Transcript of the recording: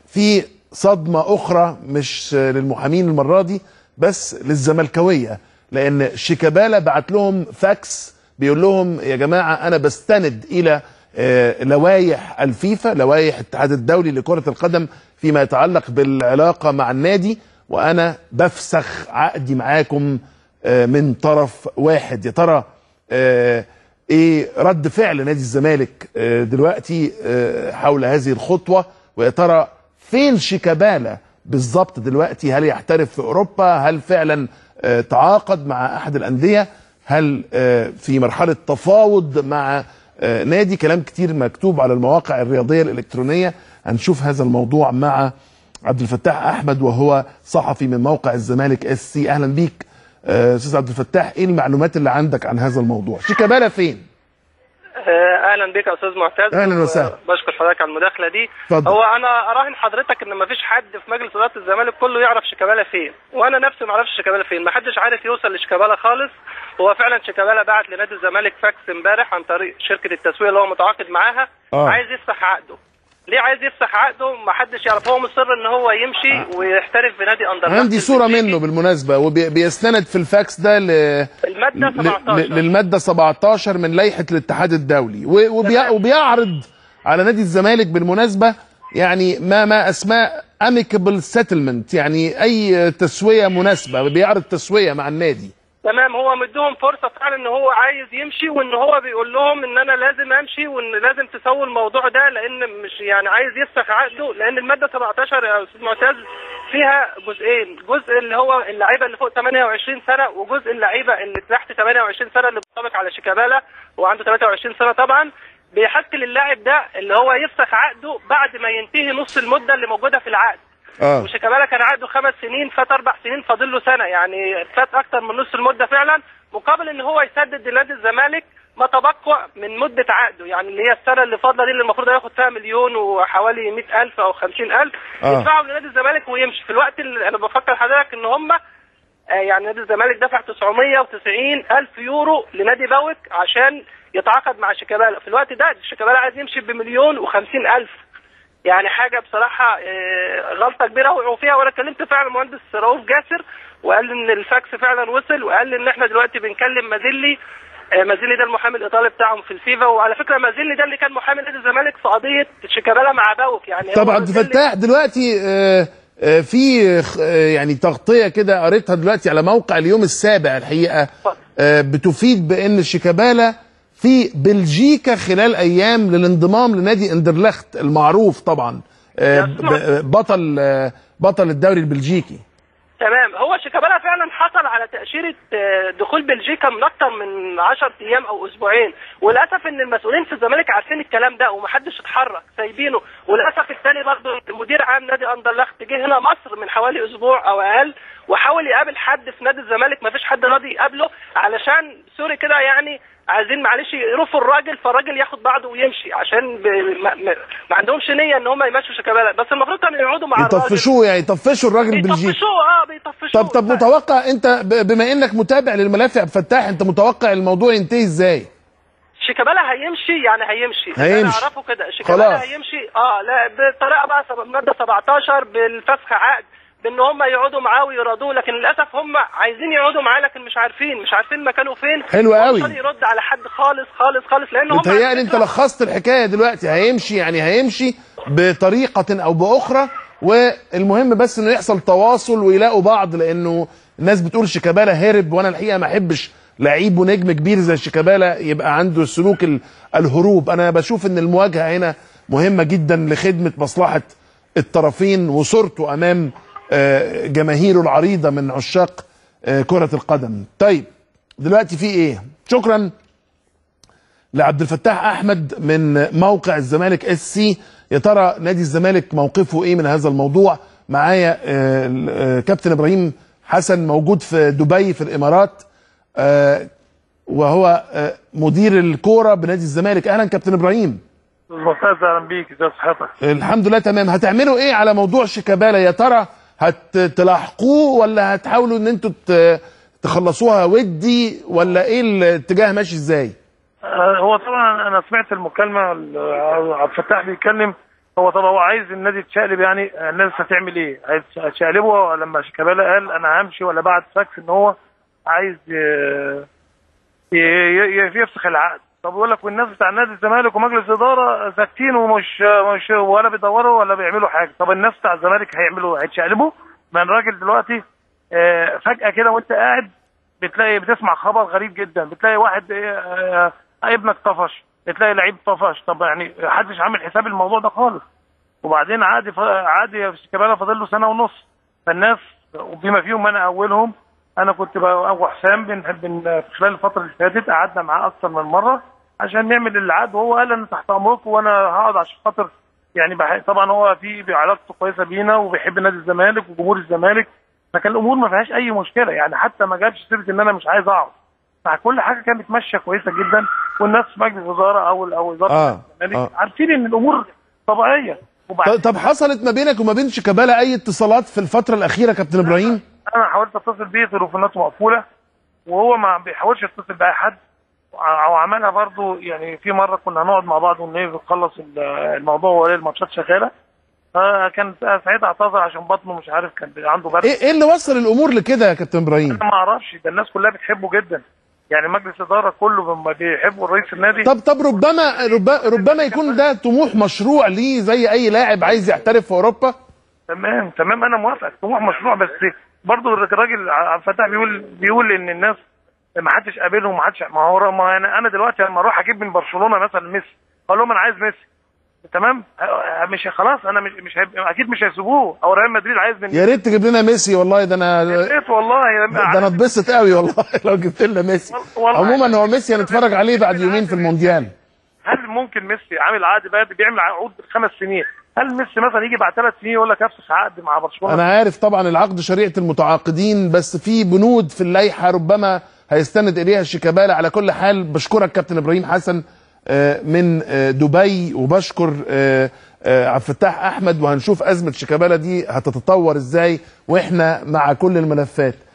في صدمه اخرى مش للمحامين المره دي بس للزملكاويه لان شيكابالا بعت لهم فاكس بيقول لهم يا جماعه انا بستند الى آه، لوائح الفيفا لوائح الاتحاد الدولي لكره القدم فيما يتعلق بالعلاقه مع النادي وانا بفسخ عقدي معاكم آه، من طرف واحد يا ترى آه، ايه رد فعل نادي الزمالك آه، دلوقتي آه، حول هذه الخطوه ويا ترى فين شيكابالا بالظبط دلوقتي هل يحترف في اوروبا هل فعلا آه، تعاقد مع احد الانديه هل آه، في مرحله تفاوض مع آه، نادي كلام كتير مكتوب على المواقع الرياضيه الالكترونيه هنشوف هذا الموضوع مع عبد الفتاح احمد وهو صحفي من موقع الزمالك اس سي اهلا بيك آه، استاذ عبد الفتاح ايه المعلومات اللي عندك عن هذا الموضوع شيكابالا فين آه، اهلا بك يا استاذ معتز أهلاً وسهلاً. بشكر حضرتك على المداخله دي اتفضل. هو انا اراهن حضرتك ان مفيش حد في مجلس اداره الزمالك كله يعرف شيكابالا فين وانا نفسي ما اعرفش شيكابالا فين ما حدش عارف يوصل لشيكابالا خالص هو فعلا شيكابالا بعت لنادي الزمالك فاكس امبارح عن طريق شركه التسويق اللي هو متعاقد معاها آه. عايز يفسخ عقده ليه عايز يفسخ عقده ما حدش يعرف هو مصر ان هو يمشي ويحترف في نادي اندرلخت عندي صوره البلجيكي. منه بالمناسبه وبيستند في الفاكس ده ل... الماده ل- 17 ل- للماده 17 من لائحه الاتحاد الدولي و- وبي... تمام. وبيعرض على نادي الزمالك بالمناسبه يعني ما ما اسماء اميكابل سيتلمنت يعني اي تسويه مناسبه بيعرض تسويه مع النادي تمام هو مديهم فرصه فعلا ان هو عايز يمشي وان هو بيقول لهم ان انا لازم امشي وان لازم تسووا الموضوع ده لان مش يعني عايز يفسخ عقده لان الماده 17 يا استاذ معتز فيها جزئين جزء اللي هو اللعيبه اللي فوق 28 سنه وجزء اللعيبه اللي تحت 28 سنه اللي بيطبق على شيكابالا وعنده 23 سنه طبعا بيحق للاعب ده اللي هو يفسخ عقده بعد ما ينتهي نص المده اللي موجوده في العقد اه وشيكابالا كان عقده خمس سنين فات اربع سنين فاضل له سنه يعني فات اكتر من نص المده فعلا مقابل ان هو يسدد لنادي الزمالك ما تبقى من مده عقده يعني اللي هي السنه اللي فاضله دي اللي المفروض هياخد فيها مليون وحوالي 100000 او 50000 آه. يدفعوا لنادي الزمالك ويمشي في الوقت اللي انا بفكر حضرتك ان هم آه، يعني نادي الزمالك دفع 990 الف يورو لنادي باوك عشان يتعاقد مع شيكابالا في الوقت ده شيكابالا عايز يمشي بمليون وخمسين الف يعني حاجه بصراحه آه، غلطه كبيره وقعوا فيها وانا كلمت فعلا المهندس رؤوف جاسر وقال لي ان الفاكس فعلا وصل وقال لي ان احنا دلوقتي بنكلم مازيلي آه، مازيلي ده المحامي الايطالي بتاعهم في الفيفا وعلى فكره مازيلي ده اللي كان محامي نادي الزمالك في قضيه شيكابالا مع باوك يعني طب هو عبد مازيلي- الفتاح دلوقتي آه، آه، في خ- آه، يعني تغطيه كده قريتها دلوقتي على موقع اليوم السابع الحقيقه آه، بتفيد بان شيكابالا في بلجيكا خلال ايام للانضمام لنادي اندرلخت المعروف طبعا آه، ب- بطل آه، بطل الدوري البلجيكي تمام هو شيكابالا فعلا حصل على تأشيرة آه، دخول بلجيكا من أكتر من 10 أيام أو أسبوعين وللأسف إن المسؤولين في الزمالك عارفين الكلام ده ومحدش اتحرك سايبينه وللأسف الثاني برضه مدير عام نادي أندرلخت جه هنا مصر من حوالي أسبوع أو أقل وحاول يقابل حد في نادي الزمالك مفيش حد راضي يقابله علشان سوري كده يعني عايزين معلش يقرفوا الراجل فالراجل ياخد بعضه ويمشي عشان ب... ما... ما... ما عندهمش نيه ان هم يمشوا شيكابالا بس المفروض كانوا يقعدوا مع الراجل يطفشوه يعني يطفشوا الراجل البلجيكي بيطفشوه اه بيطفشوه طب طب متوقع انت ب- بما انك متابع للملف يا عبد الفتاح انت متوقع الموضوع ينتهي ازاي؟ شيكابالا هيمشي يعني هيمشي هيمشي. انا اعرفه كده شيكابالا خلاص. هيمشي اه لا بطريقه بقى سب- ماده 17 بالفسخ عقد بان هم يقعدوا معاه ويرادوه لكن للاسف هم عايزين يقعدوا معاه لكن مش عارفين مش عارفين مكانه فين حلو ومش قوي. راضي يرد على حد خالص خالص خالص لان هم متهيألي انت لخصت الحكايه دلوقتي هيمشي يعني هيمشي بطريقه او باخرى والمهم بس انه يحصل تواصل ويلاقوا بعض لانه الناس بتقول شيكابالا هرب وانا الحقيقه ما احبش لعيب ونجم كبير زي شيكابالا يبقى عنده سلوك ال- الهروب انا بشوف ان المواجهه هنا مهمه جدا لخدمه مصلحه الطرفين وصورته امام آه، جماهيره العريضه من عشاق آه، كره القدم طيب دلوقتي في ايه شكرا لعبد الفتاح احمد من موقع الزمالك اس سي يا ترى نادي الزمالك موقفه ايه من هذا الموضوع معايا آه، آه، كابتن ابراهيم حسن موجود في دبي في الامارات آه، وهو آه، مدير الكوره بنادي الزمالك اهلا كابتن ابراهيم ممتاز اهلا بيك ازي صحتك الحمد لله تمام هتعملوا ايه على موضوع شيكابالا يا ترى هتلاحقوه ولا هتحاولوا ان انتوا ت- تخلصوها ودي ولا ايه الاتجاه ماشي ازاي آه، هو طبعا انا سمعت المكالمه ال- عبد الفتاح بيتكلم هو طب هو عايز النادي يتشقلب يعني الناس هتعمل ايه؟ هتشقلبه لما شيكابالا قال انا همشي ولا بعد فاكس ان هو عايز ي- ي- ي- يفسخ العقد طب يقول لك والناس بتاع نادي الزمالك ومجلس الاداره ساكتين ومش مش ولا بيدوروا ولا بيعملوا حاجه طب الناس بتاع الزمالك هيعملوا هيتشقلبوا ما الراجل دلوقتي آه، فجاه كده وانت قاعد بتلاقي بتسمع خبر غريب جدا بتلاقي واحد آه، آه، ابنك طفش بتلاقي لعيب طفش طب يعني محدش عامل حساب الموضوع ده خالص وبعدين عادي ف... عادي شيكابالا فاضل له سنه ونص فالناس وبما فيهم انا اولهم انا كنت بقى ابو حسام بن... بن... في خلال الفتره اللي فاتت قعدنا معاه اكتر من مره عشان نعمل العقد وهو قال انا تحت امركم وانا هقعد عشان خاطر يعني بح... طبعا هو في علاقته كويسه بينا وبيحب نادي الزمالك وجمهور الزمالك فكان الامور ما فيهاش اي مشكله يعني حتى ما جابش سيره ان انا مش عايز اقعد فكل حاجه كانت ماشيه كويسه جدا والناس في مجلس الوزاره او او وزاره آه، الزمالك آه. عارفين ان الامور طبيعيه وبعدين طب حصلت ما بينك وما بين شيكابالا اي اتصالات في الفتره الاخيره كابتن ابراهيم انا حاولت اتصل بيه تليفوناته مقفوله وهو ما بيحاولش يتصل باي حد او عملها برضو يعني في مره كنا هنقعد مع بعض ونخلص الموضوع وهي الماتشات شغاله فكان ساعتها اعتذر عشان بطنه مش عارف كان عنده برد ايه ايه اللي وصل الامور لكده يا كابتن ابراهيم انا ما اعرفش ده الناس كلها بتحبه جدا يعني مجلس الاداره كله لما بيحبوا الرئيس النادي طب طب ربما رب- ربما يكون ده طموح مشروع ليه زي اي لاعب عايز يحترف في اوروبا تمام تمام انا موافق طموح مشروع بس برضه الراجل عبد الفتاح بيقول بيقول ان الناس ما حدش قابلهم ما حدش ما هو ما انا انا دلوقتي لما اروح اجيب من برشلونه مثلا ميسي اقول لهم انا عايز ميسي تمام ه- مش خلاص انا مش مش هيب... اكيد مش هيسيبوه او ريال مدريد عايز من يا ريت تجيب لنا ميسي والله ده انا ريت والله ده انا اتبسط قوي والله لو جبت لنا ميسي والله. عموما هو ميسي هنتفرج عليه بعد يومين في المونديال هل ممكن ميسي عامل عقد بقى بيعمل عقود خمس سنين هل ميسي مثلا يجي بعد ثلاث سنين يقول لك افسخ عقد مع برشلونه انا عارف طبعا العقد شريعه المتعاقدين بس في بنود في اللائحه ربما هيستند اليها شيكابالا على كل حال بشكرك كابتن ابراهيم حسن آه، من آه، دبي وبشكر آه، آه، عبد الفتاح احمد وهنشوف ازمه شيكابالا دي هتتطور ازاي واحنا مع كل الملفات